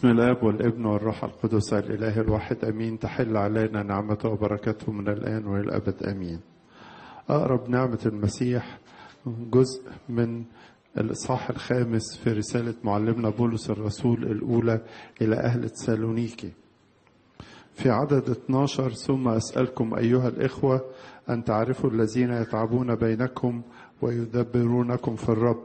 بسم الاب والابن والروح القدس الاله الواحد امين تحل علينا نعمته وبركته من الان والى الابد امين اقرب نعمه المسيح جزء من الاصحاح الخامس في رساله معلمنا بولس الرسول الاولى الى اهل تسالونيكي في عدد 12 ثم اسالكم ايها الاخوه ان تعرفوا الذين يتعبون بينكم ويدبرونكم في الرب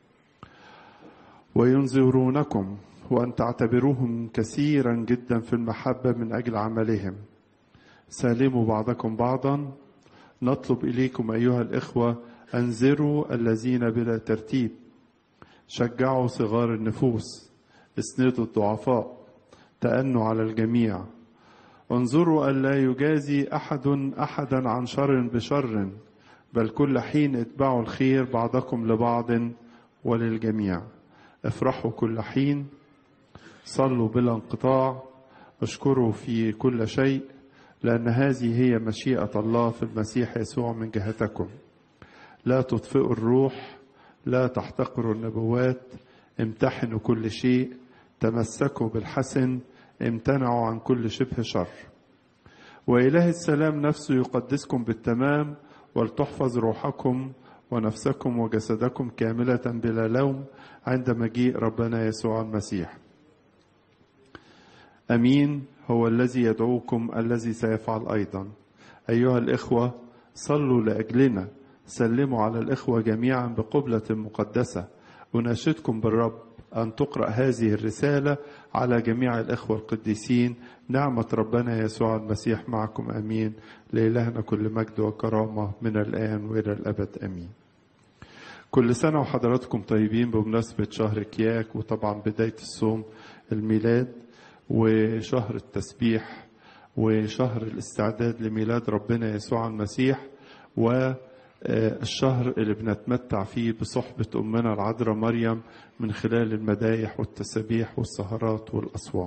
وينذرونكم وأن تعتبروهم كثيرا جدا في المحبة من أجل عملهم سالموا بعضكم بعضا نطلب إليكم أيها الإخوة أنذروا الذين بلا ترتيب شجعوا صغار النفوس اسندوا الضعفاء تأنوا على الجميع انظروا ألا يجازي أحد أحدا عن شر بشر بل كل حين اتبعوا الخير بعضكم لبعض وللجميع افرحوا كل حين صلوا بلا انقطاع اشكروا في كل شيء لأن هذه هي مشيئة الله في المسيح يسوع من جهتكم لا تطفئوا الروح لا تحتقروا النبوات امتحنوا كل شيء تمسكوا بالحسن امتنعوا عن كل شبه شر وإله السلام نفسه يقدسكم بالتمام ولتحفظ روحكم ونفسكم وجسدكم كاملة بلا لوم عند مجيء ربنا يسوع المسيح امين هو الذي يدعوكم الذي سيفعل ايضا ايها الاخوه صلوا لاجلنا سلموا على الاخوه جميعا بقبله مقدسه اناشدكم بالرب ان تقرا هذه الرساله على جميع الاخوه القديسين نعمه ربنا يسوع المسيح معكم امين لالهنا كل مجد وكرامه من الان والى الابد امين كل سنه وحضراتكم طيبين بمناسبه شهر كياك وطبعا بدايه الصوم الميلاد وشهر التسبيح وشهر الاستعداد لميلاد ربنا يسوع المسيح والشهر اللي بنتمتع فيه بصحبة أمنا العذراء مريم من خلال المدايح والتسابيح والسهرات والأصوام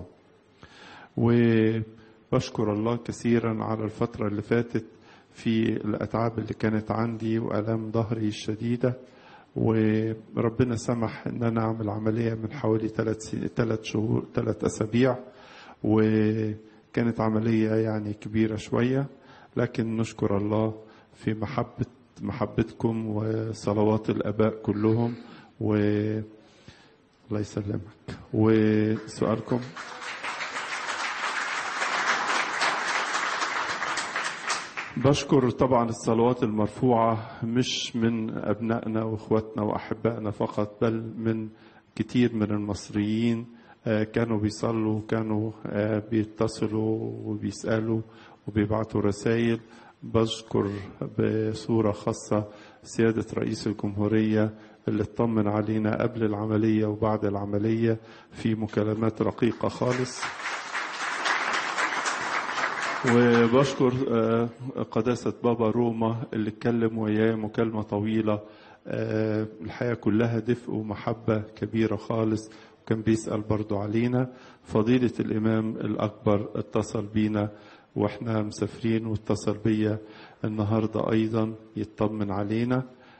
وبشكر الله كثيرا على الفترة اللي فاتت في الأتعاب اللي كانت عندي وألام ظهري الشديدة وربنا سمح ان انا اعمل عمليه من حوالي ثلاث ثلاث شهور ثلاث اسابيع وكانت عمليه يعني كبيره شويه لكن نشكر الله في محبه محبتكم وصلوات الاباء كلهم و الله يسلمك وسؤالكم بشكر طبعا الصلوات المرفوعة مش من أبنائنا وإخواتنا وأحبائنا فقط بل من كتير من المصريين كانوا بيصلوا كانوا بيتصلوا وبيسألوا وبيبعتوا رسائل بشكر بصورة خاصة سيادة رئيس الجمهورية اللي اطمن علينا قبل العملية وبعد العملية في مكالمات رقيقة خالص وبشكر قداسة بابا روما اللي اتكلم وياه مكالمة طويلة الحياة كلها دفء ومحبة كبيرة خالص وكان بيسأل برضو علينا فضيلة الإمام الأكبر اتصل بينا واحنا مسافرين واتصل بيا النهاردة أيضا يطمن علينا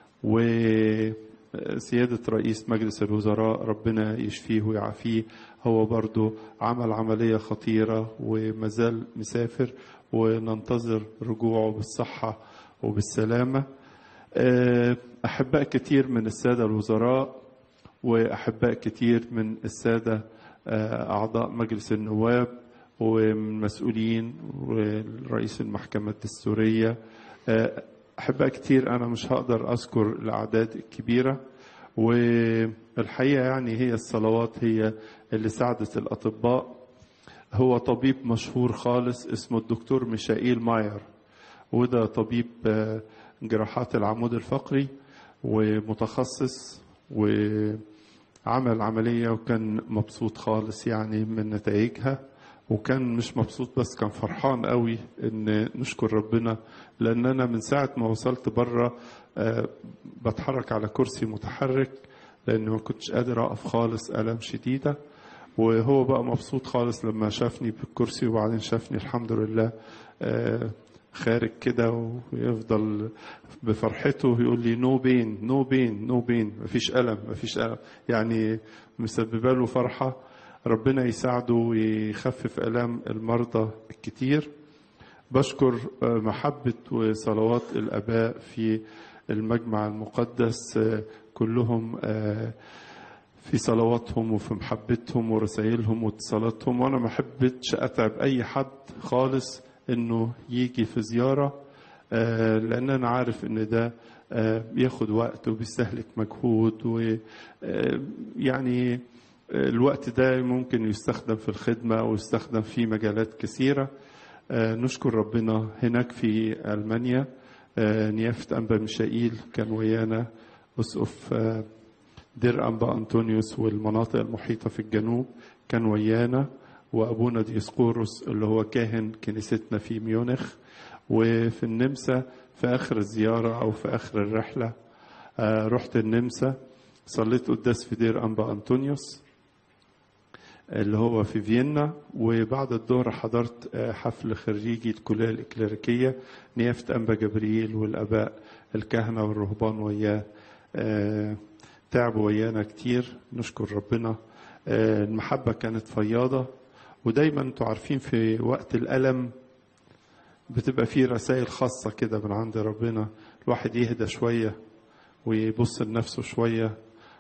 وسيادة رئيس مجلس الوزراء ربنا يشفيه ويعافيه هو برضو عمل عملية خطيرة ومازال مسافر وننتظر رجوعه بالصحة وبالسلامة أحباء كتير من السادة الوزراء وأحباء كتير من السادة أعضاء مجلس النواب ومن مسؤولين ورئيس المحكمة الدستورية أحباء كتير أنا مش هقدر أذكر الأعداد الكبيرة والحقيقة يعني هي الصلوات هي اللي ساعدت الأطباء هو طبيب مشهور خالص اسمه الدكتور ميشائيل ماير وده طبيب جراحات العمود الفقري ومتخصص وعمل عملية وكان مبسوط خالص يعني من نتائجها وكان مش مبسوط بس كان فرحان قوي ان نشكر ربنا لان انا من ساعه ما وصلت بره أه بتحرك على كرسي متحرك لان ما كنتش قادر اقف خالص الام شديده وهو بقى مبسوط خالص لما شافني بالكرسي وبعدين شافني الحمد لله أه خارج كده ويفضل بفرحته يقول لي نو بين نو بين نو بين مفيش الم مفيش الم يعني مسببه له فرحه ربنا يساعده ويخفف آلام المرضى الكتير بشكر محبة وصلوات الآباء في المجمع المقدس كلهم في صلواتهم وفي محبتهم ورسائلهم واتصالاتهم وانا ما حبيتش اتعب اي حد خالص انه يجي في زياره لان انا عارف ان ده بياخد وقت وبيستهلك مجهود ويعني الوقت ده ممكن يستخدم في الخدمه ويستخدم في مجالات كثيره نشكر ربنا هناك في المانيا نيافه انبا ميشائيل كان ويانا اسقف دير أنبا أنطونيوس والمناطق المحيطة في الجنوب كان ويانا وأبونا ديسقوروس اللي هو كاهن كنيستنا في ميونخ وفي النمسا في آخر الزيارة أو في آخر الرحلة آه رحت النمسا صليت قداس في دير أنبا أنطونيوس اللي هو في فيينا وبعد الظهر حضرت حفل خريجي الكلية الإكليريكية نيافة أنبا جبريل والآباء الكهنة والرهبان وياه آه تعبوا ويانا كتير نشكر ربنا المحبة كانت فياضة ودايما انتوا عارفين في وقت الألم بتبقى فيه رسائل خاصة كده من عند ربنا الواحد يهدى شوية ويبص لنفسه شوية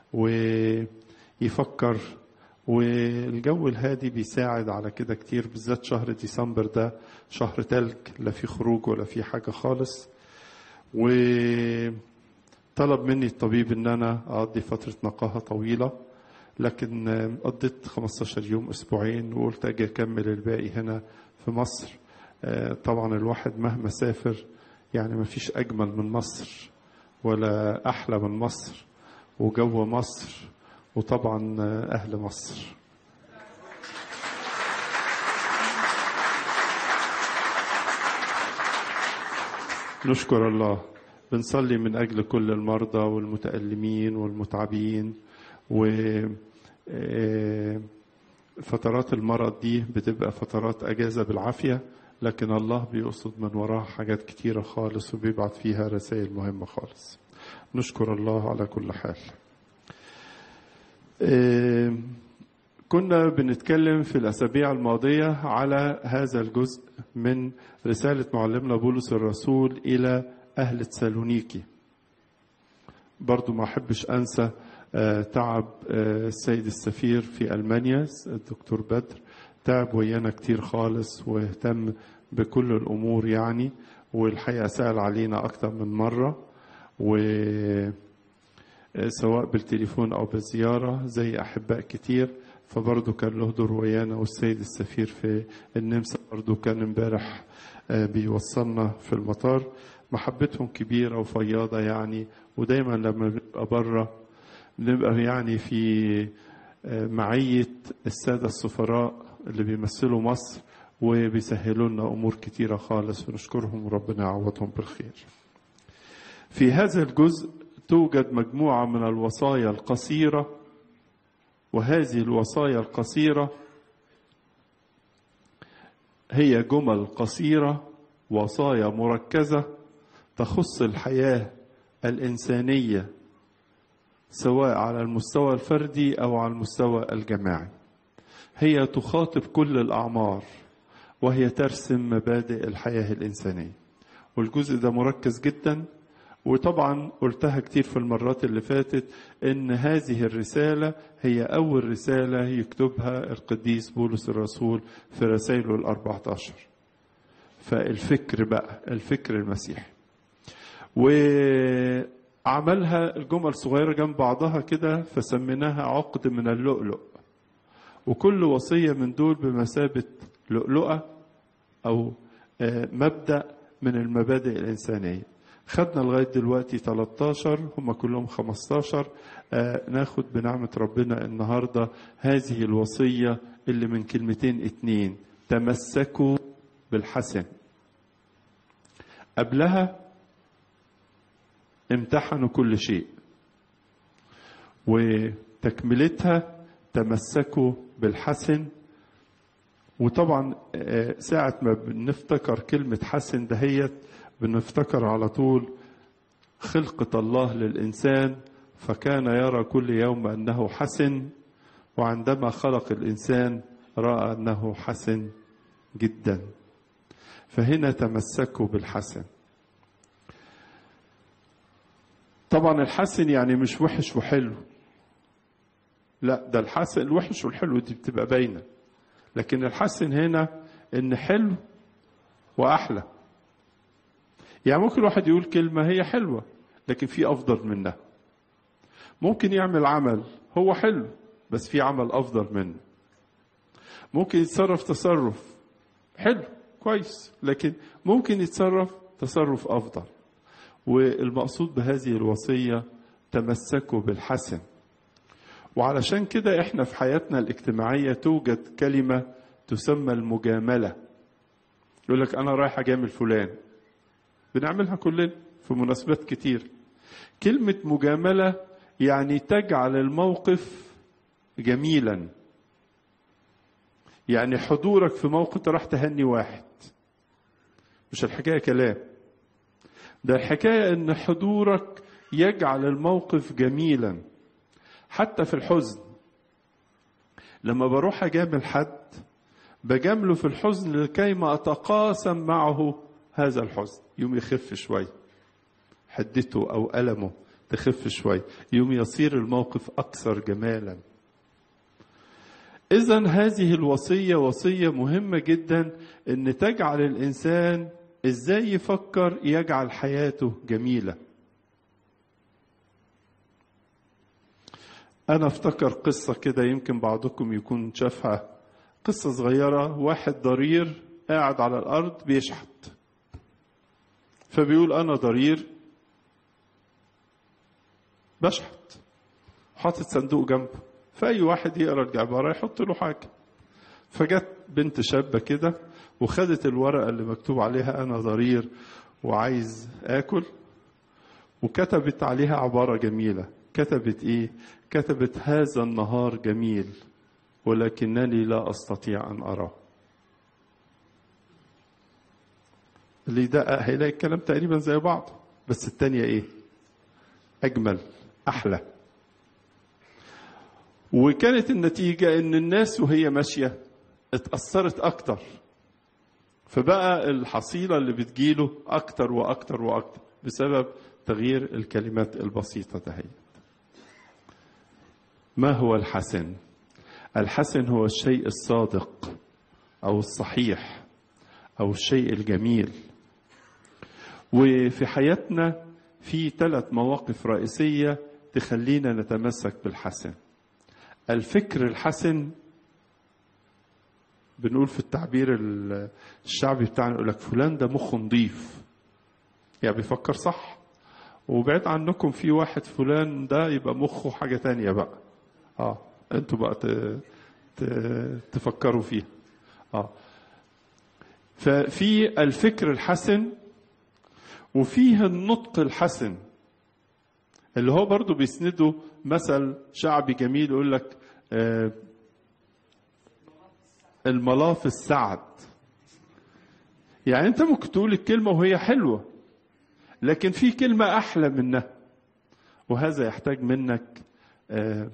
ويفكر والجو الهادي بيساعد على كده كتير بالذات شهر ديسمبر ده شهر تلج لا فيه خروج ولا فيه حاجة خالص و طلب مني الطبيب ان انا اقضي فتره نقاهه طويله لكن قضيت 15 يوم اسبوعين وقلت اجي اكمل الباقي هنا في مصر طبعا الواحد مهما سافر يعني ما فيش اجمل من مصر ولا احلى من مصر وجو مصر وطبعا اهل مصر نشكر الله بنصلي من أجل كل المرضى والمتألمين والمتعبين و فترات المرض دي بتبقى فترات أجازة بالعافية لكن الله بيقصد من وراها حاجات كتيرة خالص وبيبعت فيها رسائل مهمة خالص نشكر الله على كل حال كنا بنتكلم في الأسابيع الماضية على هذا الجزء من رسالة معلمنا بولس الرسول إلى أهل تسالونيكي برضو ما أحبش أنسى تعب السيد السفير في ألمانيا الدكتور بدر تعب ويانا كتير خالص واهتم بكل الأمور يعني والحقيقة سأل علينا أكتر من مرة و سواء بالتليفون أو بالزيارة زي أحباء كتير فبرضه كان له دور ويانا والسيد السفير في النمسا برضه كان امبارح بيوصلنا في المطار محبتهم كبيرة وفياضة يعني ودايما لما بنبقى بره بنبقى يعني في معية السادة السفراء اللي بيمثلوا مصر وبيسهلوا لنا أمور كتيرة خالص ونشكرهم وربنا يعوضهم بالخير في هذا الجزء توجد مجموعة من الوصايا القصيرة وهذه الوصايا القصيرة هي جمل قصيرة وصايا مركزة تخص الحياة الإنسانية سواء على المستوى الفردي أو على المستوى الجماعي هي تخاطب كل الأعمار وهي ترسم مبادئ الحياة الإنسانية والجزء ده مركز جدا وطبعا قلتها كتير في المرات اللي فاتت ان هذه الرسالة هي اول رسالة يكتبها القديس بولس الرسول في رسائله الاربعة عشر فالفكر بقى الفكر المسيحي وعملها الجمل صغيرة جنب بعضها كده فسميناها عقد من اللؤلؤ وكل وصية من دول بمثابة لؤلؤة أو مبدأ من المبادئ الإنسانية خدنا لغاية دلوقتي 13 هم كلهم 15 آه ناخد بنعمة ربنا النهاردة هذه الوصية اللي من كلمتين اتنين تمسكوا بالحسن قبلها امتحنوا كل شيء وتكملتها تمسكوا بالحسن وطبعا ساعة ما بنفتكر كلمة حسن دهيت بنفتكر على طول خلقة الله للإنسان فكان يرى كل يوم أنه حسن وعندما خلق الإنسان رأى أنه حسن جدا فهنا تمسكوا بالحسن طبعا الحسن يعني مش وحش وحلو لا ده الحسن الوحش والحلو دي بتبقى باينه لكن الحسن هنا ان حلو واحلى يعني ممكن الواحد يقول كلمه هي حلوه لكن في افضل منها ممكن يعمل عمل هو حلو بس في عمل افضل منه ممكن يتصرف تصرف حلو كويس لكن ممكن يتصرف تصرف افضل والمقصود بهذه الوصيه تمسكوا بالحسن وعلشان كده احنا في حياتنا الاجتماعيه توجد كلمه تسمى المجامله يقول لك انا رايح اجامل فلان بنعملها كلنا في مناسبات كتير كلمه مجامله يعني تجعل الموقف جميلا يعني حضورك في موقف راح تهني واحد مش الحكايه كلام ده الحكايه ان حضورك يجعل الموقف جميلا حتى في الحزن لما بروح اجامل حد بجامله في الحزن لكي ما اتقاسم معه هذا الحزن يوم يخف شوي حدته او المه تخف شوي يوم يصير الموقف اكثر جمالا اذا هذه الوصيه وصيه مهمه جدا ان تجعل الانسان ازاي يفكر يجعل حياته جميله أنا أفتكر قصة كده يمكن بعضكم يكون شافها قصة صغيرة واحد ضرير قاعد على الأرض بيشحت فبيقول أنا ضرير بشحت حاطط صندوق جنبه فأي واحد يقرأ العبارة يحط له حاجة فجت بنت شابة كده وخدت الورقة اللي مكتوب عليها أنا ضرير وعايز آكل وكتبت عليها عبارة جميلة كتبت إيه؟ كتبت هذا النهار جميل ولكنني لا أستطيع أن أراه اللي يدقق هيلاقي الكلام تقريبا زي بعض بس التانية إيه؟ أجمل أحلى وكانت النتيجة إن الناس وهي ماشية اتأثرت أكتر فبقى الحصيلة اللي بتجيله أكتر وأكتر وأكتر بسبب تغيير الكلمات البسيطة دهيت ما هو الحسن الحسن هو الشيء الصادق او الصحيح او الشيء الجميل وفي حياتنا في ثلاث مواقف رئيسيه تخلينا نتمسك بالحسن الفكر الحسن بنقول في التعبير الشعبي بتاعنا يقول لك فلان ده مخه نضيف يعني بيفكر صح وبعد عنكم في واحد فلان ده يبقى مخه حاجه تانية بقى اه انتوا بقى ت... ت... تفكروا فيها اه ففي الفكر الحسن وفيه النطق الحسن اللي هو برضو بيسنده مثل شعبي جميل يقول لك آه الملاف السعد يعني انت ممكن تقول الكلمه وهي حلوه لكن في كلمه احلى منها وهذا يحتاج منك آه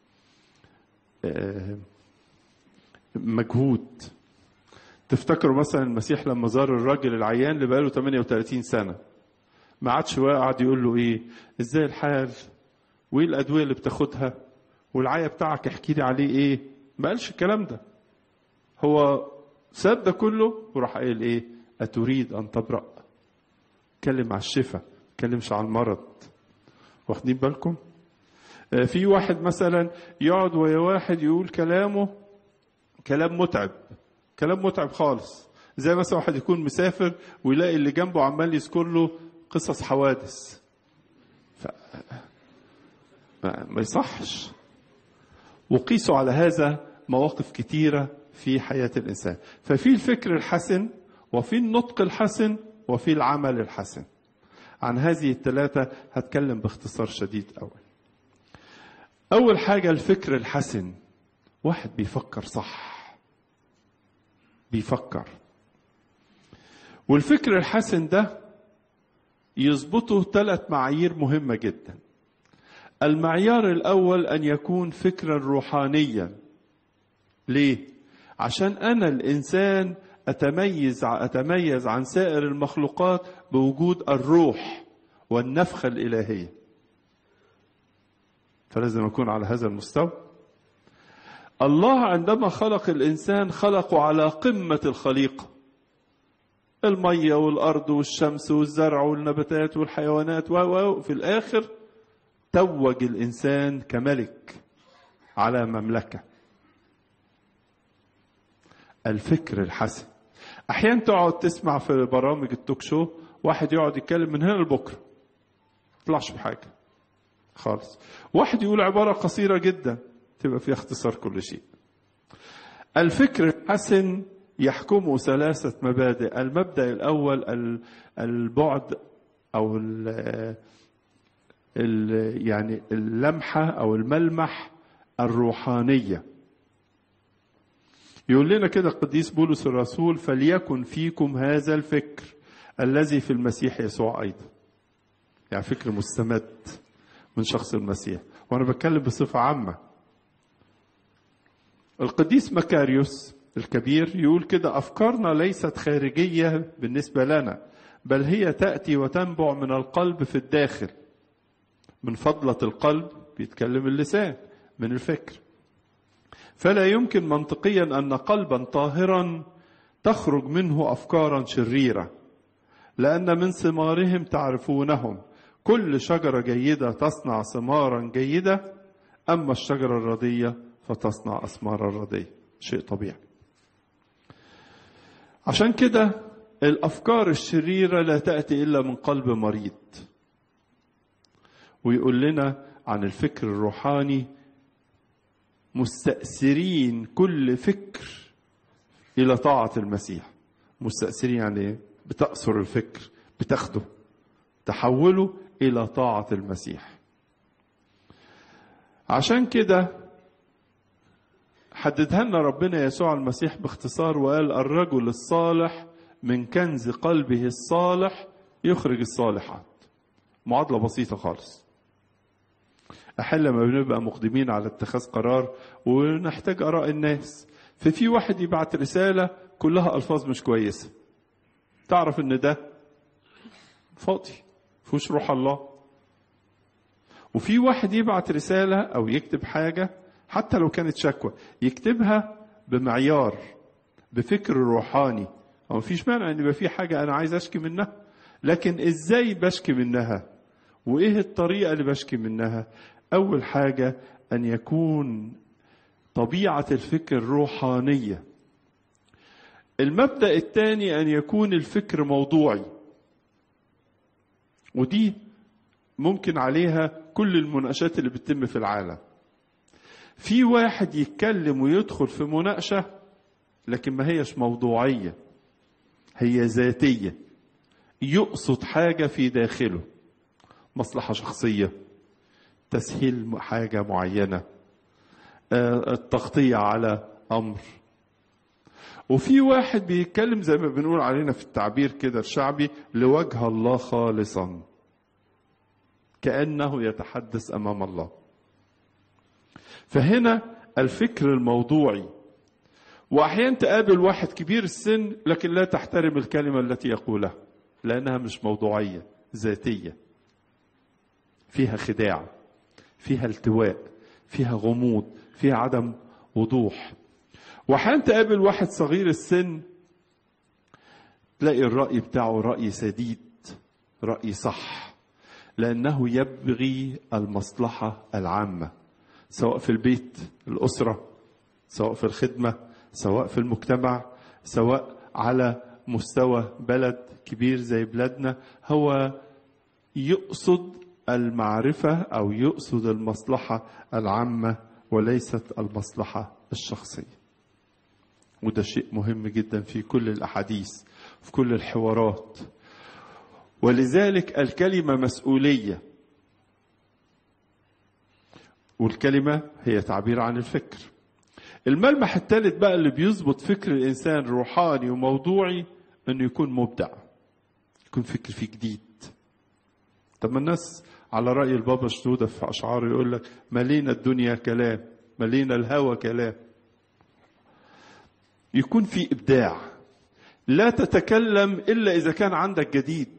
مجهود تفتكروا مثلا المسيح لما زار الراجل العيان اللي بقاله 38 سنة ما عادش قاعد يقول له ايه ازاي الحال وايه الادويه اللي بتاخدها والعيا بتاعك احكي لي عليه ايه ما قالش الكلام ده هو ساب ده كله وراح قايل ايه اتريد ان تبرأ اتكلم على الشفاء اتكلمش على المرض واخدين بالكم في واحد مثلا يقعد ويا واحد يقول كلامه كلام متعب كلام متعب خالص زي مثلا واحد يكون مسافر ويلاقي اللي جنبه عمال يذكر له قصص حوادث ف... ما, ما يصحش وقيسوا على هذا مواقف كتيرة في حياة الإنسان ففي الفكر الحسن وفي النطق الحسن وفي العمل الحسن عن هذه الثلاثة هتكلم باختصار شديد أول أول حاجة الفكر الحسن واحد بيفكر صح بيفكر والفكر الحسن ده يظبطه ثلاث معايير مهمة جدا المعيار الأول أن يكون فكرا روحانيا ليه؟ عشان أنا الإنسان أتميز أتميز عن سائر المخلوقات بوجود الروح والنفخة الإلهية فلازم أكون على هذا المستوى الله عندما خلق الإنسان خلقه على قمة الخليقة المية والأرض والشمس والزرع والنباتات والحيوانات وفي الآخر توج الإنسان كملك على مملكة الفكر الحسن أحيانا تقعد تسمع في برامج التوك شو واحد يقعد يتكلم من هنا لبكرة طلعش بحاجة خالص واحد يقول عبارة قصيرة جدا تبقى فيها اختصار كل شيء الفكر الحسن يحكمه ثلاثة مبادئ المبدأ الأول البعد أو ال ال يعني اللمحة أو الملمح الروحانية يقول لنا كده القديس بولس الرسول فليكن فيكم هذا الفكر الذي في المسيح يسوع أيضا يعني فكر مستمد من شخص المسيح وأنا بتكلم بصفة عامة القديس مكاريوس الكبير يقول كده أفكارنا ليست خارجية بالنسبة لنا بل هي تأتي وتنبع من القلب في الداخل من فضلة القلب بيتكلم اللسان من الفكر فلا يمكن منطقيا أن قلبا طاهرا تخرج منه أفكارا شريرة لأن من ثمارهم تعرفونهم كل شجرة جيدة تصنع ثمارا جيدة أما الشجرة الردية فتصنع أثمارا ردية شيء طبيعي عشان كده الأفكار الشريرة لا تأتي إلا من قلب مريض ويقول لنا عن الفكر الروحاني مستأثرين كل فكر إلى طاعة المسيح مستأثرين يعني إيه؟ بتأثر الفكر بتاخده تحوله إلى طاعة المسيح عشان كده حددها لنا ربنا يسوع المسيح باختصار وقال الرجل الصالح من كنز قلبه الصالح يخرج الصالحات معادلة بسيطة خالص أحيانا لما بنبقى مقدمين على اتخاذ قرار ونحتاج آراء الناس ففي واحد يبعت رسالة كلها ألفاظ مش كويسة تعرف إن ده فاضي فيهوش روح الله وفي واحد يبعت رسالة أو يكتب حاجة حتى لو كانت شكوى يكتبها بمعيار بفكر روحاني أو مفيش مانع إن يبقى في حاجة أنا عايز أشكي منها لكن إزاي بشكي منها وإيه الطريقة اللي بشكي منها أول حاجة أن يكون طبيعة الفكر روحانية المبدأ الثاني أن يكون الفكر موضوعي ودي ممكن عليها كل المناقشات اللي بتتم في العالم في واحد يتكلم ويدخل في مناقشة لكن ما هيش موضوعية هي ذاتية يقصد حاجة في داخله مصلحة شخصية تسهيل حاجة معينة التغطية على أمر وفي واحد بيتكلم زي ما بنقول علينا في التعبير كده الشعبي لوجه الله خالصا كأنه يتحدث أمام الله فهنا الفكر الموضوعي وأحيانا تقابل واحد كبير السن لكن لا تحترم الكلمة التي يقولها لأنها مش موضوعية ذاتية فيها خداع فيها التواء فيها غموض فيها عدم وضوح وأحيانا تقابل واحد صغير السن تلاقي الرأي بتاعه رأي سديد رأي صح لأنه يبغي المصلحة العامة سواء في البيت الأسرة سواء في الخدمة سواء في المجتمع سواء على مستوى بلد كبير زي بلادنا هو يقصد المعرفة أو يقصد المصلحة العامة وليست المصلحة الشخصية وده شيء مهم جدا في كل الأحاديث في كل الحوارات ولذلك الكلمة مسؤولية والكلمة هي تعبير عن الفكر الملمح الثالث بقى اللي بيظبط فكر الإنسان روحاني وموضوعي أنه يكون مبدع يكون فكر فيه جديد طب ما الناس على رأي البابا شنودة في أشعاره يقول لك ملينا الدنيا كلام ملينا الهوى كلام يكون في إبداع لا تتكلم إلا إذا كان عندك جديد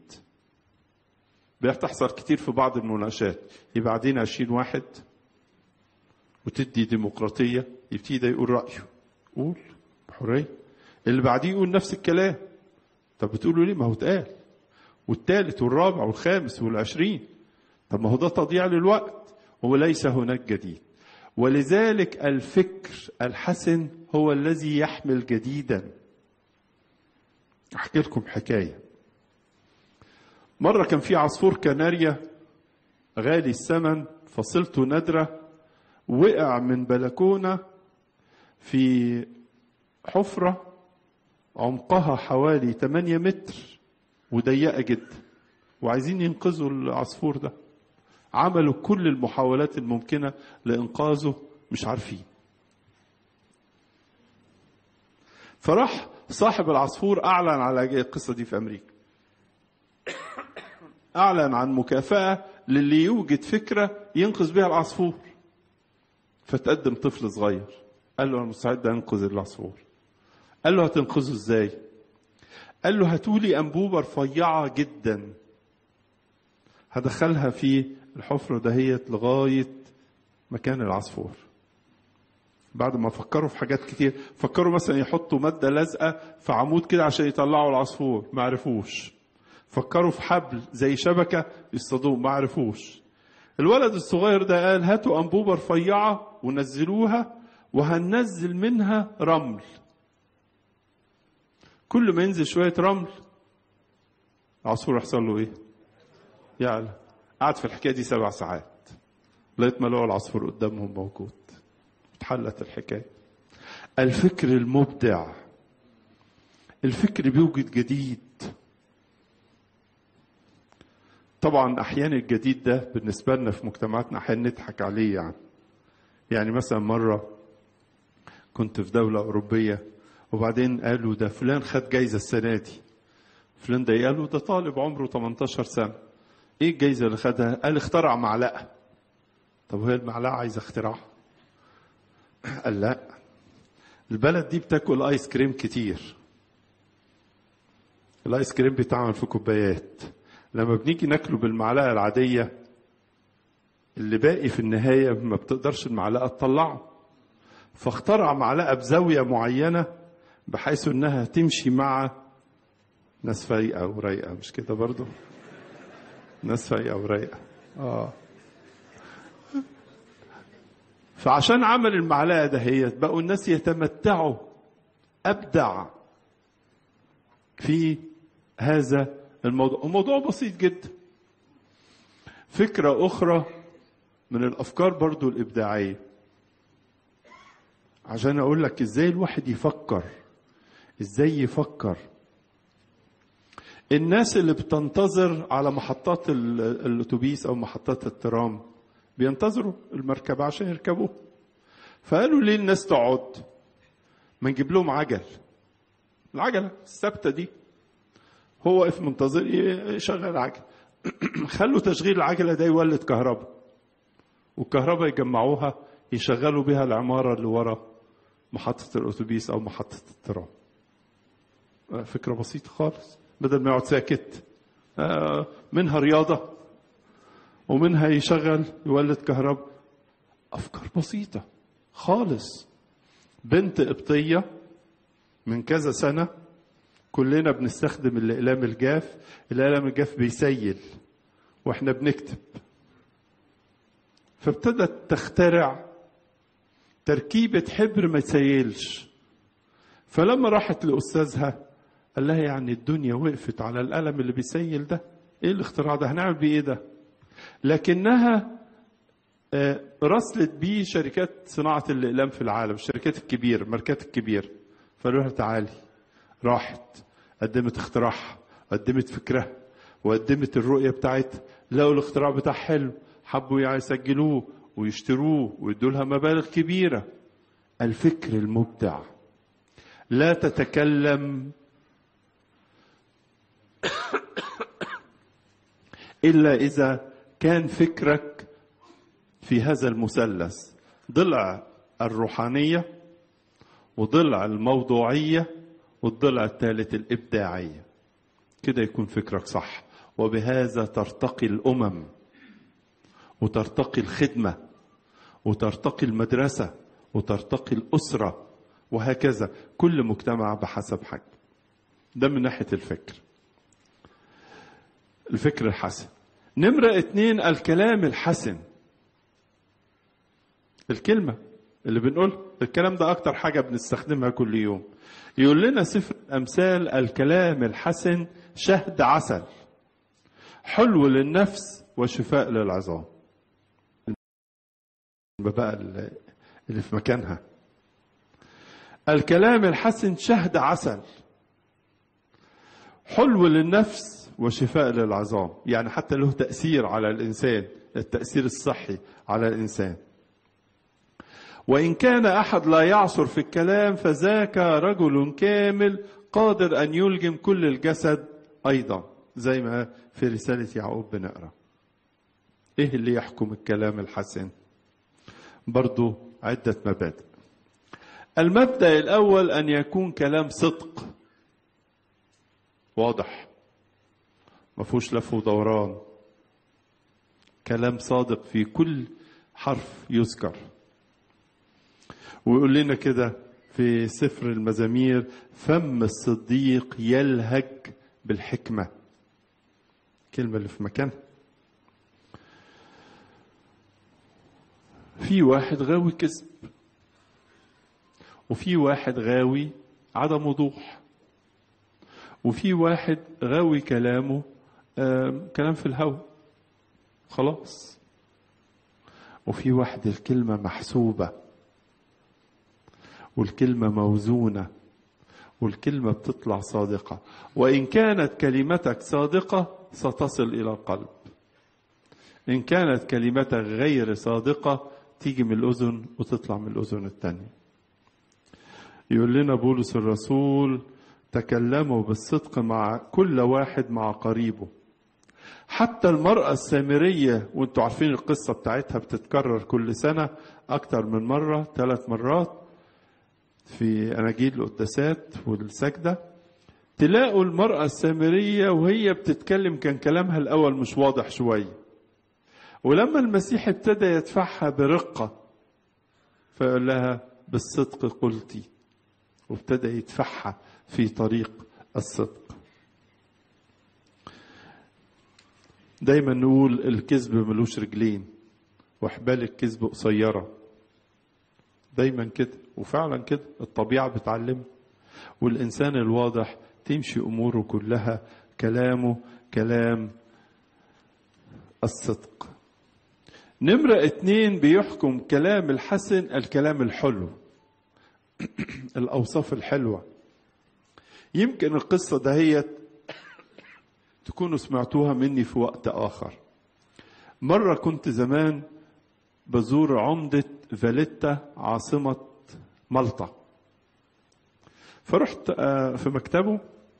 بتحصل كتير في بعض المناقشات يبقى بعدين عشرين واحد وتدي ديمقراطية يبتدي يقول رأيه قول بحرية اللي بعديه يقول نفس الكلام طب بتقولوا ليه ما هو اتقال والثالث والرابع والخامس والعشرين طب ما هو ده تضييع للوقت وليس هناك جديد ولذلك الفكر الحسن هو الذي يحمل جديدا احكي لكم حكايه مره كان في عصفور كناريا غالي الثمن فصلته نادره وقع من بلكونه في حفره عمقها حوالي 8 متر وضيقه جدا وعايزين ينقذوا العصفور ده عملوا كل المحاولات الممكنه لانقاذه مش عارفين فراح صاحب العصفور اعلن على القصه دي في امريكا اعلن عن مكافاه للي يوجد فكره ينقذ بها العصفور فتقدم طفل صغير قال له انا مستعد انقذ العصفور قال له هتنقذه ازاي قال له هاتولي انبوبه رفيعه جدا هدخلها في الحفره دهيت لغايه مكان العصفور بعد ما فكروا في حاجات كتير فكروا مثلا يحطوا مادة لازقة في عمود كده عشان يطلعوا العصفور ما عرفوش فكروا في حبل زي شبكة يصطادوه ما عرفوش الولد الصغير ده قال هاتوا أنبوبة رفيعة ونزلوها وهننزل منها رمل كل ما ينزل شوية رمل العصفور يحصل له ايه يعلى قعد في الحكاية دي سبع ساعات لغاية ما لقوا العصفور قدامهم موجود اتحلت الحكاية الفكر المبدع الفكر بيوجد جديد طبعا احيانا الجديد ده بالنسبه لنا في مجتمعاتنا احيانا نضحك عليه يعني يعني مثلا مره كنت في دوله اوروبيه وبعدين قالوا ده فلان خد جايزه السنه دي فلان ده قالوا ده طالب عمره 18 سنه ايه الجايزه اللي خدها قال اخترع معلقه طب وهي المعلقه عايزه اختراع قال لا البلد دي بتاكل ايس كريم كتير الايس كريم بيتعمل في كوبايات لما بنيجي ناكله بالمعلقه العاديه اللي باقي في النهايه ما بتقدرش المعلقه تطلعه فاخترع معلقه بزاويه معينه بحيث انها تمشي مع ناس فايقه ورايقه مش كده برضو ناس فايقه ورايقه اه فعشان عمل المعلقه دهيت بقوا الناس يتمتعوا ابدع في هذا الموضوع الموضوع بسيط جدا فكره اخرى من الافكار برضو الابداعيه عشان اقول لك ازاي الواحد يفكر ازاي يفكر الناس اللي بتنتظر على محطات الاتوبيس او محطات الترام بينتظروا المركبة عشان يركبوه فقالوا ليه الناس تقعد ما نجيب لهم عجل العجلة الثابتة دي هو واقف منتظر يشغل العجل خلوا تشغيل العجلة ده يولد كهرباء والكهرباء يجمعوها يشغلوا بها العمارة اللي ورا محطة الأتوبيس أو محطة الترام فكرة بسيطة خالص بدل ما يقعد ساكت منها رياضة ومنها يشغل يولد كهرباء أفكار بسيطة خالص بنت قبطية من كذا سنة كلنا بنستخدم الإقلام الجاف الإقلام الجاف بيسيل وإحنا بنكتب فابتدت تخترع تركيبة حبر ما يسيلش فلما راحت لأستاذها قال لها يعني الدنيا وقفت على القلم اللي بيسيل ده ايه الاختراع ده هنعمل بيه ايه ده لكنها رسلت بيه شركات صناعة الإقلام في العالم الشركات الكبيرة الماركات الكبيرة فقالوا لها تعالي راحت قدمت اختراعها قدمت فكرها وقدمت الرؤية بتاعتها لقوا الاختراع بتاعها حلو حبوا يسجلوه ويشتروه ويدوا لها مبالغ كبيرة الفكر المبدع لا تتكلم إلا إذا كان فكرك في هذا المثلث ضلع الروحانية وضلع الموضوعية والضلع الثالث الإبداعية كده يكون فكرك صح وبهذا ترتقي الأمم وترتقي الخدمة وترتقي المدرسة وترتقي الأسرة وهكذا كل مجتمع بحسب حجم ده من ناحية الفكر الفكر الحسن نمرة اتنين الكلام الحسن الكلمة اللي بنقول الكلام ده أكتر حاجة بنستخدمها كل يوم يقول لنا سفر الأمثال الكلام الحسن شهد عسل حلو للنفس وشفاء للعظام بقى اللي في مكانها الكلام الحسن شهد عسل حلو للنفس وشفاء للعظام يعني حتى له تأثير على الإنسان التأثير الصحي على الإنسان وإن كان أحد لا يعصر في الكلام فذاك رجل كامل قادر أن يلجم كل الجسد أيضا زي ما في رسالة يعقوب بنقرأ إيه اللي يحكم الكلام الحسن برضو عدة مبادئ المبدأ الأول أن يكون كلام صدق واضح ما فيهوش لف ودوران كلام صادق في كل حرف يذكر ويقول لنا كده في سفر المزامير فم الصديق يلهج بالحكمة كلمة اللي في مكانها في واحد غاوي كذب وفي واحد غاوي عدم وضوح وفي واحد غاوي كلامه كلام في الهوى خلاص وفي واحد الكلمة محسوبة والكلمة موزونة والكلمة بتطلع صادقة وإن كانت كلمتك صادقة ستصل إلى القلب إن كانت كلمتك غير صادقة تيجي من الأذن وتطلع من الأذن الثانية يقول لنا بولس الرسول تكلموا بالصدق مع كل واحد مع قريبه حتى المرأة السامرية وانتوا عارفين القصة بتاعتها بتتكرر كل سنة أكتر من مرة ثلاث مرات في أناجيل القداسات والسجدة تلاقوا المرأة السامرية وهي بتتكلم كان كلامها الأول مش واضح شوية ولما المسيح ابتدى يدفعها برقة فقال لها بالصدق قلتي وابتدى يدفعها في طريق الصدق دايما نقول الكذب ملوش رجلين وحبال الكذب قصيره دايما كده وفعلا كده الطبيعه بتعلمه والانسان الواضح تمشي اموره كلها كلامه كلام الصدق نمرة اتنين بيحكم كلام الحسن الكلام الحلو الأوصاف الحلوة يمكن القصة دهيت تكونوا سمعتوها مني في وقت آخر مرة كنت زمان بزور عمدة فاليتا عاصمة مالطا فرحت في مكتبه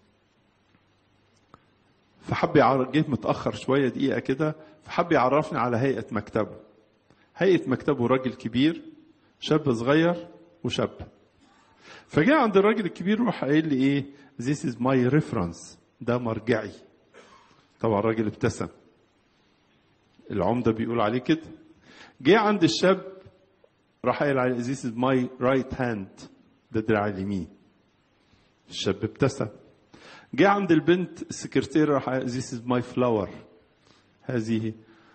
فحب جه متأخر شوية دقيقة كده فحب يعرفني على هيئة مكتبه هيئة مكتبه راجل كبير شاب صغير وشاب فجاء عند الراجل الكبير وراح قايل لي ايه this is my reference ده مرجعي طبعا الراجل ابتسم العمده بيقول عليه كده جه عند الشاب راح قايل عليه this is my right hand ده دراع اليمين الشاب ابتسم جه عند البنت السكرتير راح قايل this is my flower هذه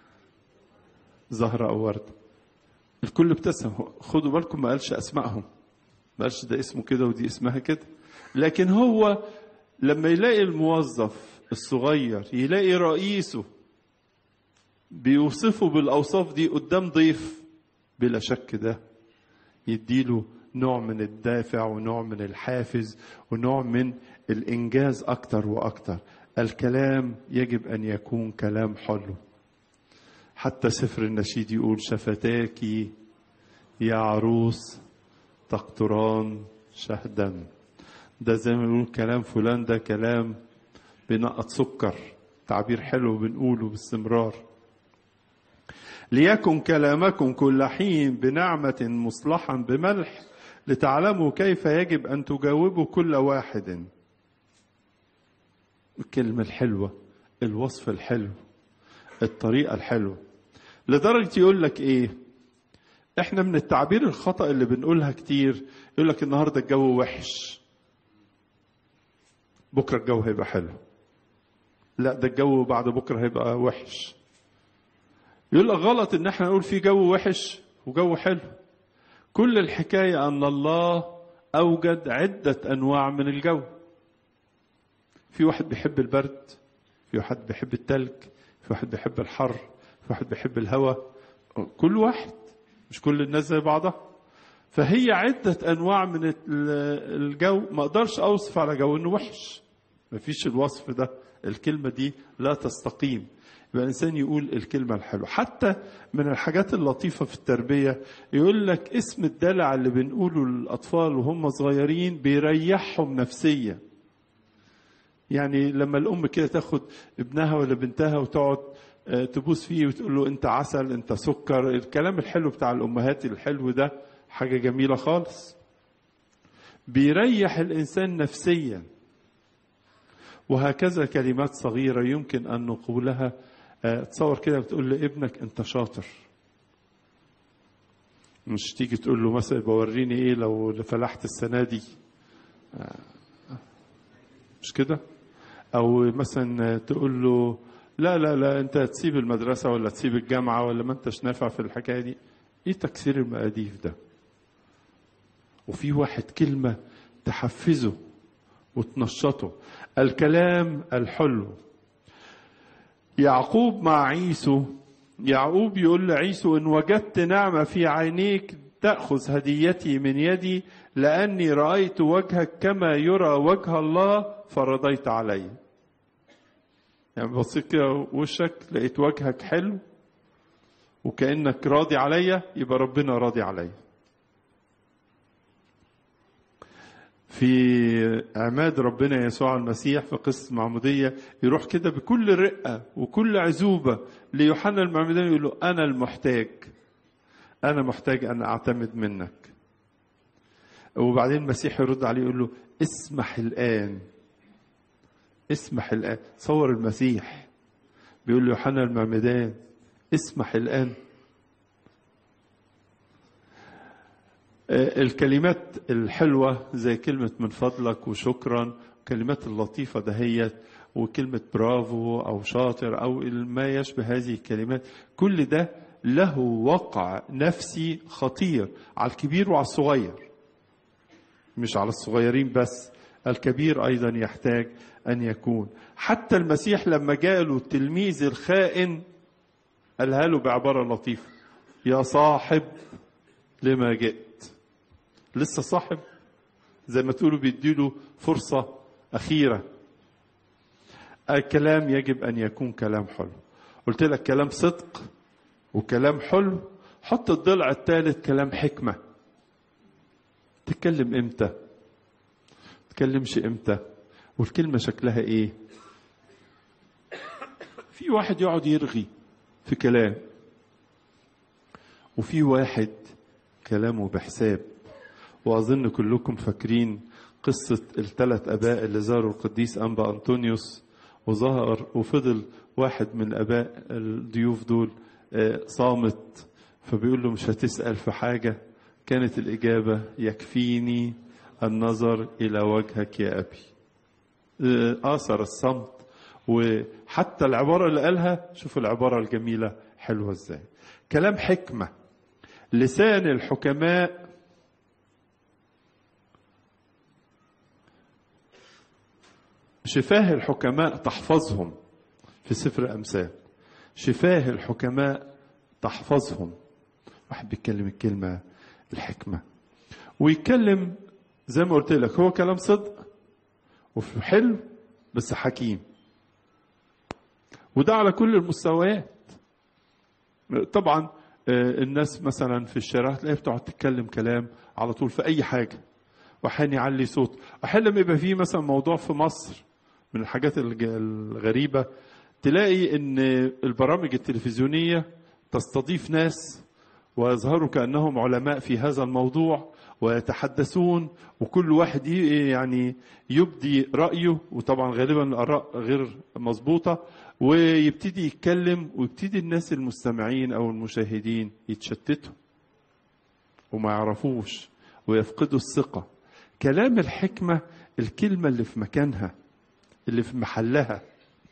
زهرة أو وردة الكل ابتسم خدوا بالكم ما قالش أسمائهم ما قالش ده اسمه كده ودي اسمها كده لكن هو لما يلاقي الموظف الصغير يلاقي رئيسه بيوصفه بالأوصاف دي قدام ضيف بلا شك ده يديله نوع من الدافع ونوع من الحافز ونوع من الإنجاز أكتر وأكتر الكلام يجب أن يكون كلام حلو حتى سفر النشيد يقول شفتاك يا عروس تقطران شهدا ده زي ما نقول كلام فلان ده كلام بنقط سكر تعبير حلو بنقوله باستمرار ليكن كلامكم كل حين بنعمة مصلحا بملح لتعلموا كيف يجب أن تجاوبوا كل واحد الكلمة الحلوة الوصف الحلو الطريقة الحلوة لدرجة يقول لك إيه إحنا من التعبير الخطأ اللي بنقولها كتير يقول لك النهاردة الجو وحش بكرة الجو هيبقى حلو لا ده الجو بعد بكرة هيبقى وحش يقول لك غلط ان احنا نقول في جو وحش وجو حلو كل الحكاية ان الله اوجد عدة انواع من الجو في واحد بيحب البرد في واحد بيحب التلج في واحد بيحب الحر في واحد بيحب الهواء كل واحد مش كل الناس زي بعضها فهي عدة أنواع من الجو ما أقدرش أوصف على جو إنه وحش ما فيش الوصف ده الكلمة دي لا تستقيم يبقى الإنسان يقول الكلمة الحلوة حتى من الحاجات اللطيفة في التربية يقول لك اسم الدلع اللي بنقوله للأطفال وهم صغيرين بيريحهم نفسيا يعني لما الأم كده تاخد ابنها ولا بنتها وتقعد تبوس فيه وتقول له أنت عسل أنت سكر الكلام الحلو بتاع الأمهات الحلو ده حاجة جميلة خالص بيريح الإنسان نفسيا وهكذا كلمات صغيرة يمكن أن نقولها تصور كده بتقول لابنك أنت شاطر مش تيجي تقول له مثلا بوريني إيه لو فلحت السنة دي مش كده أو مثلا تقول له لا لا لا أنت تسيب المدرسة ولا تسيب الجامعة ولا ما أنتش نافع في الحكاية دي إيه تكسير المقاديف ده وفي واحد كلمة تحفزه وتنشطه الكلام الحلو يعقوب مع عيسو يعقوب يقول لعيسو إن وجدت نعمة في عينيك تأخذ هديتي من يدي لأني رأيت وجهك كما يرى وجه الله فرضيت علي يعني بصيت كده وشك لقيت وجهك حلو وكأنك راضي عليا يبقى ربنا راضي عليا في عماد ربنا يسوع المسيح في قصة المعمودية يروح كده بكل رقة وكل عزوبة ليوحنا المعمدان يقول له أنا المحتاج أنا محتاج أن أعتمد منك وبعدين المسيح يرد عليه يقول له اسمح الآن اسمح الآن صور المسيح بيقول له يوحنا المعمدان اسمح الآن الكلمات الحلوة زي كلمة من فضلك وشكرا الكلمات اللطيفة دهيت وكلمة برافو أو شاطر أو ما يشبه هذه الكلمات كل ده له وقع نفسي خطير على الكبير وعلى الصغير مش على الصغيرين بس الكبير أيضا يحتاج أن يكون حتى المسيح لما جاء التلميذ الخائن قالها له بعبارة لطيفة يا صاحب لما جئت لسه صاحب زي ما تقولوا بيديله فرصة أخيرة الكلام يجب أن يكون كلام حلو قلت لك كلام صدق وكلام حلو حط الضلع الثالث كلام حكمة تتكلم امتى تتكلمش امتى والكلمة شكلها ايه في واحد يقعد يرغي في كلام وفي واحد كلامه بحساب وأظن كلكم فاكرين قصة الثلاث أباء اللي زاروا القديس أنبا أنطونيوس وظهر وفضل واحد من أباء الضيوف دول صامت فبيقول له مش هتسأل في حاجة كانت الإجابة يكفيني النظر إلى وجهك يا أبي آثر الصمت وحتى العبارة اللي قالها شوفوا العبارة الجميلة حلوة ازاي كلام حكمة لسان الحكماء شفاه الحكماء تحفظهم في سفر أمثال شفاه الحكماء تحفظهم واحد بيتكلم الكلمة الحكمة ويتكلم زي ما قلت لك هو كلام صدق وفي حلو بس حكيم وده على كل المستويات طبعا الناس مثلا في الشارع تلاقيها بتقعد تتكلم كلام على طول في اي حاجه واحيانا يعلي صوت احيانا لما يبقى فيه مثلا موضوع في مصر من الحاجات الغريبه تلاقي ان البرامج التلفزيونيه تستضيف ناس ويظهروا كانهم علماء في هذا الموضوع ويتحدثون وكل واحد يعني يبدي رايه وطبعا غالبا الاراء غير مظبوطه ويبتدي يتكلم ويبتدي الناس المستمعين او المشاهدين يتشتتوا وما يعرفوش ويفقدوا الثقه كلام الحكمه الكلمه اللي في مكانها اللي في محلها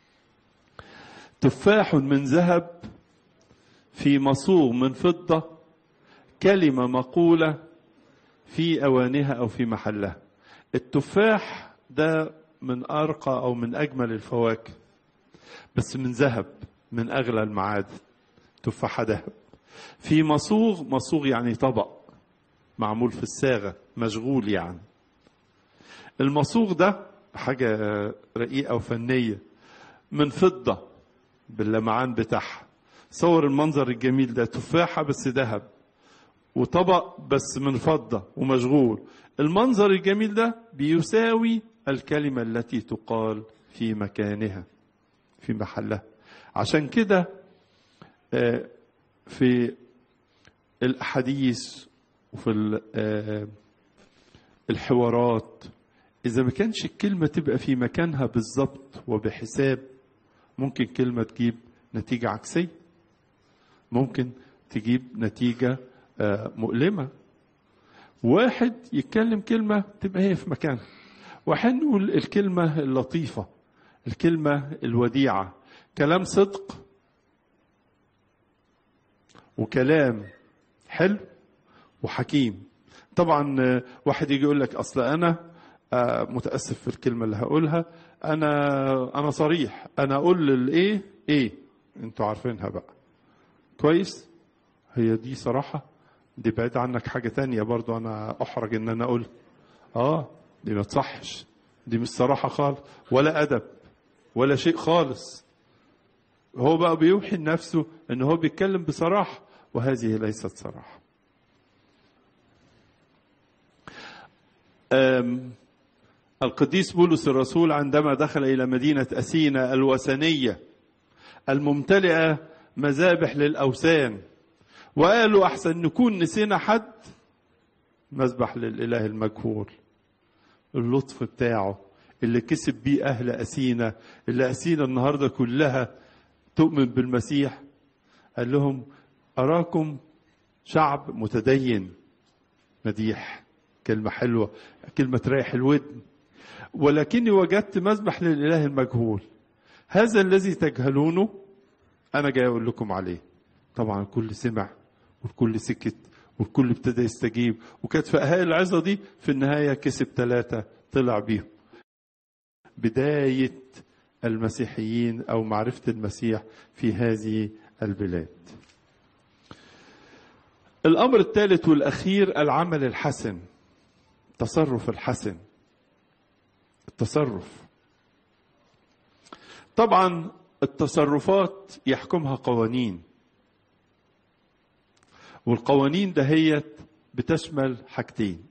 تفاح من ذهب في مصوغ من فضة كلمة مقولة في أوانها أو في محلها التفاح ده من أرقى أو من أجمل الفواكه بس من ذهب من أغلى المعادن تفاحة ذهب في مصوغ مصوغ يعني طبق معمول في الصاغة مشغول يعني المصوغ ده حاجة رقيقة وفنية من فضة باللمعان بتاعها صور المنظر الجميل ده تفاحة بس ذهب وطبق بس من فضة ومشغول المنظر الجميل ده بيساوي الكلمة التي تقال في مكانها في محلها عشان كده في الأحاديث وفي الحوارات إذا ما كانش الكلمة تبقى في مكانها بالظبط وبحساب ممكن كلمة تجيب نتيجة عكسية ممكن تجيب نتيجة مؤلمة واحد يتكلم كلمة تبقى هي في مكانها واحد نقول الكلمة اللطيفة الكلمة الوديعة كلام صدق وكلام حلو وحكيم طبعا واحد يجي يقول لك اصل انا متاسف في الكلمه اللي هقولها انا انا صريح انا اقول للايه ايه انتوا عارفينها بقى كويس هي دي صراحه دي بعيد عنك حاجه تانية برضو انا احرج ان انا اقول اه دي ما تصحش دي مش صراحه خالص ولا ادب ولا شيء خالص هو بقى بيوحي لنفسه ان هو بيتكلم بصراحه وهذه ليست صراحه القديس بولس الرسول عندما دخل الى مدينه اثينا الوثنيه الممتلئه مذابح للاوثان وقالوا احسن نكون نسينا حد مذبح للاله المجهول اللطف بتاعه اللي كسب بيه اهل اثينا اللي اثينا النهارده كلها تؤمن بالمسيح قال لهم اراكم شعب متدين مديح كلمه حلوه كلمه تريح الودن ولكني وجدت مذبح للاله المجهول هذا الذي تجهلونه انا جاي اقول لكم عليه طبعا الكل سمع والكل سكت والكل ابتدى يستجيب وكانت في اهالي العظه دي في النهايه كسب ثلاثه طلع بيهم بدايه المسيحيين او معرفه المسيح في هذه البلاد الامر الثالث والاخير العمل الحسن التصرف الحسن التصرف طبعا التصرفات يحكمها قوانين والقوانين دهيت بتشمل حاجتين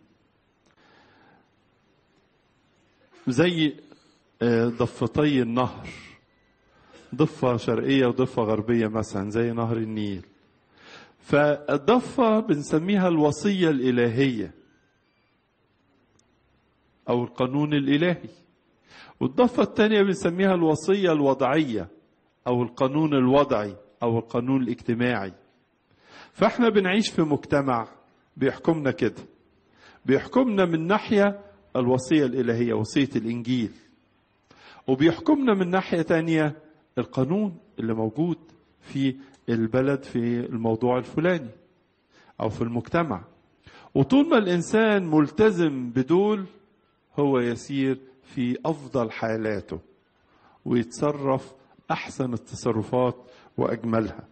زي ضفتي النهر ضفة شرقية وضفة غربية مثلا زي نهر النيل فالضفة بنسميها الوصية الإلهية أو القانون الإلهي والضفة الثانية بنسميها الوصية الوضعية أو القانون الوضعي أو القانون الاجتماعي فاحنا بنعيش في مجتمع بيحكمنا كده بيحكمنا من ناحية الوصية الإلهية وصية الإنجيل وبيحكمنا من ناحية تانية القانون اللي موجود في البلد في الموضوع الفلاني أو في المجتمع وطول ما الإنسان ملتزم بدول هو يسير في أفضل حالاته ويتصرف أحسن التصرفات وأجملها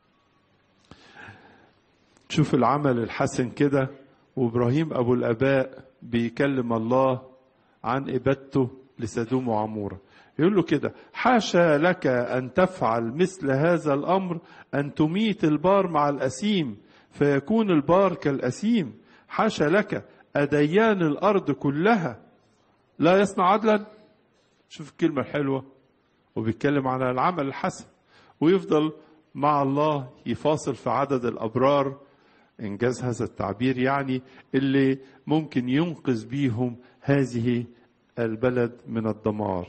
شوف العمل الحسن كده وإبراهيم أبو الآباء بيكلم الله عن إبادته لسدوم وعمورة يقول له كده حاشا لك أن تفعل مثل هذا الأمر أن تميت البار مع الأسيم فيكون البار كالأسيم حاشا لك أديان الأرض كلها لا يصنع عدلا شوف الكلمة الحلوة وبيتكلم على العمل الحسن ويفضل مع الله يفاصل في عدد الأبرار إنجاز هذا التعبير يعني اللي ممكن ينقذ بيهم هذه البلد من الدمار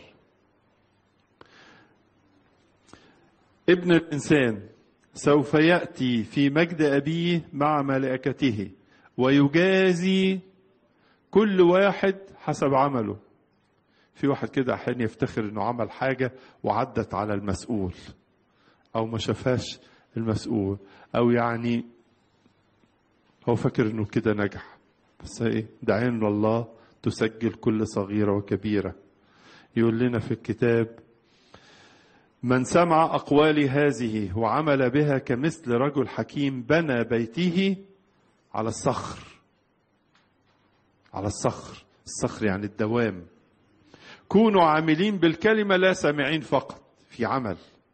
ابن الإنسان سوف يأتي في مجد أبيه مع ملائكته ويجازي كل واحد حسب عمله في واحد كده أحيانا يفتخر إنه عمل حاجة وعدت على المسؤول أو ما شافهاش المسؤول أو يعني هو فاكر إنه كده نجح بس إيه ده عين الله تسجل كل صغيرة وكبيرة يقول لنا في الكتاب من سمع أقوالي هذه وعمل بها كمثل رجل حكيم بنى بيته على الصخر على الصخر الصخر يعني الدوام كونوا عاملين بالكلمة لا سامعين فقط في عمل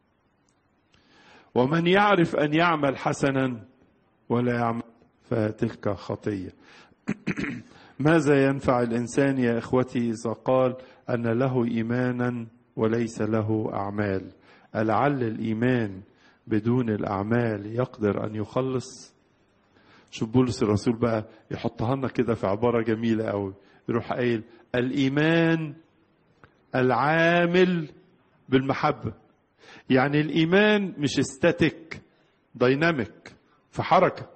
ومن يعرف أن يعمل حسنا ولا يعمل فتلك خطية ماذا ينفع الإنسان يا إخوتي إذا قال أن له إيمانا وليس له أعمال ألعل الإيمان بدون الأعمال يقدر أن يخلص شوف بولس الرسول بقى يحطها لنا كده في عبارة جميلة قوي يروح قايل الإيمان العامل بالمحبة يعني الإيمان مش استاتيك دايناميك في حركة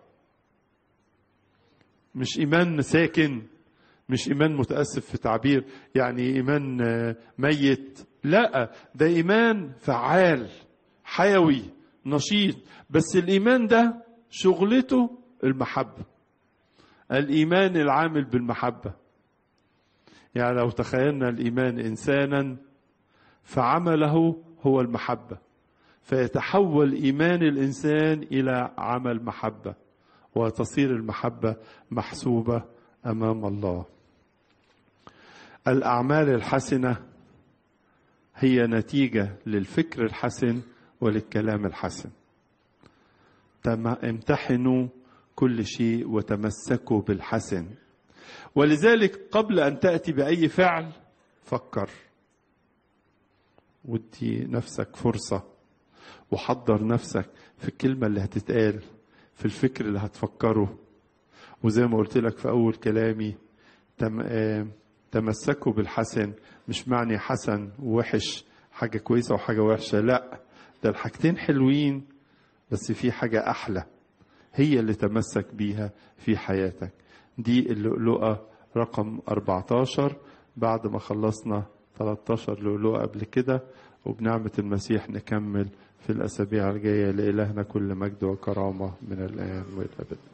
مش إيمان ساكن مش إيمان متأسف في تعبير يعني إيمان ميت لا ده إيمان فعال حيوي نشيط بس الإيمان ده شغلته المحبة الإيمان العامل بالمحبة يعني لو تخيلنا الإيمان إنسانا فعمله هو المحبة فيتحول إيمان الإنسان إلى عمل محبة وتصير المحبة محسوبة أمام الله الأعمال الحسنة هي نتيجة للفكر الحسن وللكلام الحسن امتحنوا كل شيء وتمسكوا بالحسن ولذلك قبل أن تأتي بأي فعل فكر ودي نفسك فرصة وحضر نفسك في الكلمة اللي هتتقال في الفكر اللي هتفكره وزي ما قلت لك في أول كلامي تم تمسكوا بالحسن مش معني حسن ووحش حاجة كويسة وحاجة وحشة لا ده الحاجتين حلوين بس في حاجة أحلى هي اللي تمسك بيها في حياتك دي اللؤلؤة رقم 14 بعد ما خلصنا 13 لؤلؤة قبل كده وبنعمة المسيح نكمل في الأسابيع الجاية لإلهنا كل مجد وكرامة من الآن والأبد